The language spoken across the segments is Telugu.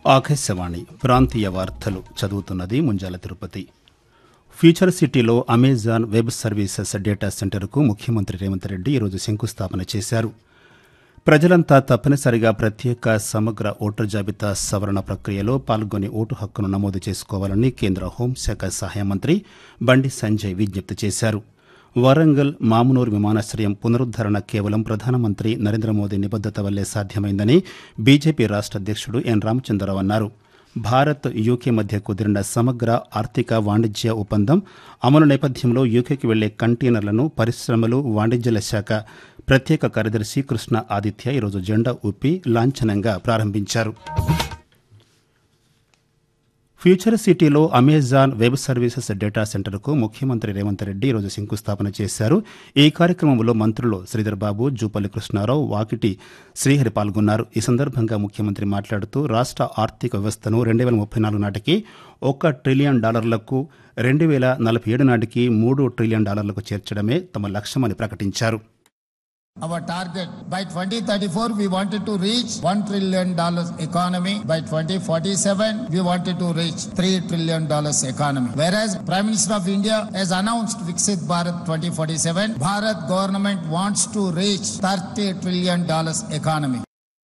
ఆకాశవాణి ప్రాంతీయ వార్తలు చదువుతున్నది ముంజాల తిరుపతి ఫ్యూచర్ సిటీలో అమెజాన్ వెబ్ సర్వీసెస్ డేటా సెంటర్కు ముఖ్యమంత్రి రేవంత్ రెడ్డి ఈరోజు శంకుస్థాపన చేశారు ప్రజలంతా తప్పనిసరిగా ప్రత్యేక సమగ్ర ఓటర్ జాబితా సవరణ ప్రక్రియలో పాల్గొని ఓటు హక్కును నమోదు చేసుకోవాలని కేంద్ర హోంశాఖ సహాయ మంత్రి బండి సంజయ్ విజ్ఞప్తి చేశారు వరంగల్ మామునూరు విమానాశ్రయం పునరుద్దరణ కేవలం ప్రధానమంత్రి నరేంద్ర మోదీ నిబద్దత వల్లే సాధ్యమైందని బీజేపీ రాష్ట్ర అధ్యక్షుడు ఎన్ రామచంద్రరావు అన్నారు భారత్ యూకే మధ్య కుదిరిన సమగ్ర ఆర్థిక వాణిజ్య ఒప్పందం అమలు నేపథ్యంలో యూకేకి వెళ్లే కంటైనర్లను పరిశ్రమలు వాణిజ్యాల శాఖ ప్రత్యేక కార్యదర్శి కృష్ణ ఆదిత్య ఈరోజు జెండా ఊపి లాంఛనంగా ప్రారంభించారు ఫ్యూచర్ సిటీలో అమెజాన్ వెబ్ సర్వీసెస్ డేటా సెంటర్కు ముఖ్యమంత్రి రేవంత్ రెడ్డి ఈరోజు శంకుస్థాపన చేశారు ఈ కార్యక్రమంలో మంత్రులు శ్రీధర్ బాబు జూపల్లి కృష్ణారావు వాకిటి శ్రీహరి పాల్గొన్నారు ఈ సందర్భంగా ముఖ్యమంత్రి మాట్లాడుతూ రాష్ట్ర ఆర్థిక వ్యవస్థను రెండు వేల ముప్పై నాలుగు నాటికి ఒక ట్రిలియన్ డాలర్లకు రెండు వేల నలభై ఏడు నాటికి మూడు ట్రిలియన్ డాలర్లకు చేర్చడమే తమ లక్ష్యమని ప్రకటించారు Our target by 2034 we wanted to reach 1 trillion dollars economy. By 2047 we wanted to reach 3 trillion dollars economy. Whereas Prime Minister of India has announced Viksit Bharat 2047, Bharat government wants to reach 30 trillion dollars economy.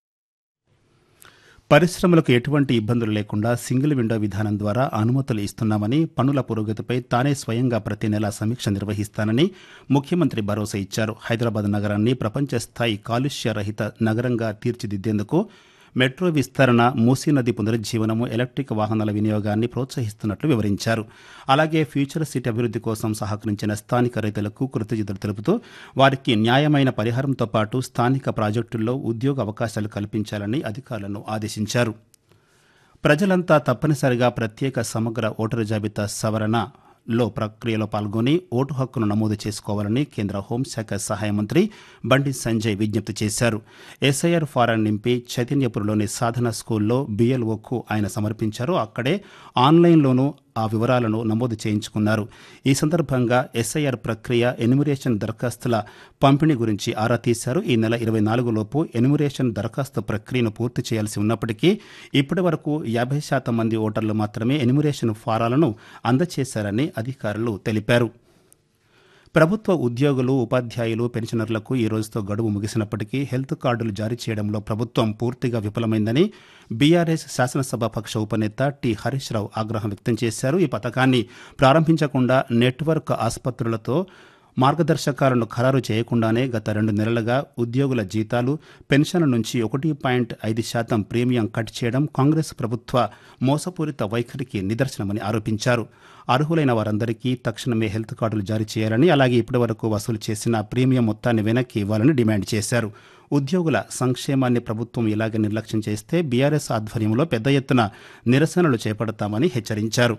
పరిశ్రమలకు ఎటువంటి ఇబ్బందులు లేకుండా సింగిల్ విండో విధానం ద్వారా అనుమతులు ఇస్తున్నామని పనుల పురోగతిపై తానే స్వయంగా ప్రతి నెల సమీక్ష నిర్వహిస్తానని ముఖ్యమంత్రి భరోసా ఇచ్చారు హైదరాబాద్ నగరాన్ని ప్రపంచ స్థాయి కాలుష్య రహిత నగరంగా తీర్చిదిద్దేందుకు మెట్రో విస్తరణ మూసీ నది పునరుజ్జీవనము ఎలక్ట్రిక్ వాహనాల వినియోగాన్ని ప్రోత్సహిస్తున్నట్లు వివరించారు అలాగే ఫ్యూచర్ సిటీ అభివృద్ధి కోసం సహకరించిన స్థానిక రైతులకు కృతజ్ఞతలు తెలుపుతూ వారికి న్యాయమైన పరిహారంతో పాటు స్థానిక ప్రాజెక్టుల్లో ఉద్యోగ అవకాశాలు కల్పించాలని అధికారులను ఆదేశించారు ప్రజలంతా తప్పనిసరిగా ప్రత్యేక సమగ్ర ఓటరు జాబితా సవరణ లో ప్రక్రియలో పాల్గొని ఓటు హక్కును నమోదు చేసుకోవాలని కేంద్ర హోంశాఖ సహాయ మంత్రి బండి సంజయ్ విజ్ఞప్తి చేశారు ఎస్ఐఆర్ ఫారం నింపి చైతన్యపురంలోని సాధన స్కూల్లో బీఎల్ఓకు ఆయన సమర్పించారు అక్కడే ఆన్లైన్లోనూ ఆ వివరాలను నమోదు చేయించుకున్నారు ఈ సందర్భంగా ఎస్ఐఆర్ ప్రక్రియ ఎన్యుమరేషన్ దరఖాస్తుల పంపిణీ గురించి ఆరా తీశారు ఈ నెల ఇరవై నాలుగులోపు ఎన్యుమరేషన్ దరఖాస్తు ప్రక్రియను పూర్తి చేయాల్సి ఉన్నప్పటికీ ఇప్పటి వరకు యాభై శాతం మంది ఓటర్లు మాత్రమే ఎన్యుమరేషన్ ఫారాలను అందజేశారని అధికారులు తెలిపారు ప్రభుత్వ ఉద్యోగులు ఉపాధ్యాయులు పెన్షనర్లకు ఈ రోజుతో గడువు ముగిసినప్పటికీ హెల్త్ కార్డులు జారీ చేయడంలో ప్రభుత్వం పూర్తిగా విఫలమైందని బీఆర్ఎస్ శాసనసభ పక్ష ఉపనేత టి హరీష్ రావు ఆగ్రహం వ్యక్తం చేశారు ఈ పథకాన్ని ప్రారంభించకుండా నెట్వర్క్ ఆసుపత్రులతో మార్గదర్శకాలను ఖరారు చేయకుండానే గత రెండు నెలలుగా ఉద్యోగుల జీతాలు పెన్షన్ల నుంచి ఒకటి పాయింట్ ఐదు శాతం ప్రీమియం కట్ చేయడం కాంగ్రెస్ ప్రభుత్వ మోసపూరిత వైఖరికి నిదర్శనమని ఆరోపించారు అర్హులైన వారందరికీ తక్షణమే హెల్త్ కార్డులు జారీ చేయాలని అలాగే ఇప్పటివరకు వసూలు చేసిన ప్రీమియం మొత్తాన్ని వెనక్కి ఇవ్వాలని డిమాండ్ చేశారు ఉద్యోగుల సంక్షేమాన్ని ప్రభుత్వం ఇలాగే నిర్లక్ష్యం చేస్తే బీఆర్ఎస్ ఆధ్వర్యంలో పెద్ద ఎత్తున నిరసనలు చేపడతామని హెచ్చరించారు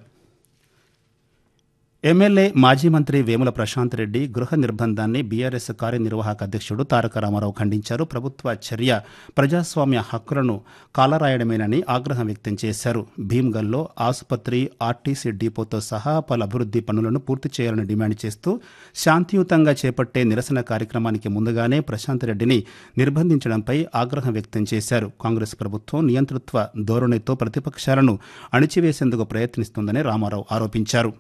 ఎమ్మెల్యే మాజీ మంత్రి వేముల ప్రశాంత్ రెడ్డి గృహ నిర్బంధాన్ని బీఆర్ఎస్ కార్యనిర్వాహక అధ్యక్షుడు తారక రామారావు ఖండించారు ప్రభుత్వ చర్య ప్రజాస్వామ్య హక్కులను కాలరాయడమేనని ఆగ్రహం వ్యక్తం చేశారు భీమ్గల్లో ఆసుపత్రి ఆర్టీసీ డిపోతో సహా పలు అభివృద్ధి పనులను పూర్తి చేయాలని డిమాండ్ చేస్తూ శాంతియుతంగా చేపట్టే నిరసన కార్యక్రమానికి ముందుగానే ప్రశాంత్ రెడ్డిని నిర్బంధించడంపై ఆగ్రహం వ్యక్తం చేశారు కాంగ్రెస్ ప్రభుత్వం నియంతృత్వ ధోరణితో ప్రతిపక్షాలను అణిచివేసేందుకు ప్రయత్నిస్తోందని రామారావు ఆరోపించారు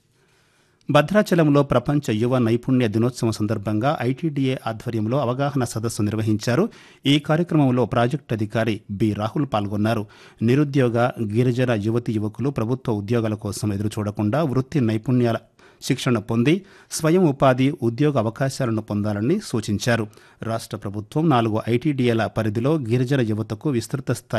భద్రాచలంలో ప్రపంచ యువ నైపుణ్య దినోత్సవం సందర్భంగా ఐటీడీఏ ఆధ్వర్యంలో అవగాహన సదస్సు నిర్వహించారు ఈ కార్యక్రమంలో ప్రాజెక్టు అధికారి బి రాహుల్ పాల్గొన్నారు నిరుద్యోగ గిరిజన యువతి యువకులు ప్రభుత్వ ఉద్యోగాల కోసం ఎదురు చూడకుండా వృత్తి నైపుణ్యాల శిక్షణ పొంది స్వయం ఉపాధి ఉద్యోగ అవకాశాలను పొందాలని సూచించారు రాష్ట్ర ప్రభుత్వం నాలుగు ఐటీడీఏల పరిధిలో గిరిజన యువతకు విస్తృత స్థాయి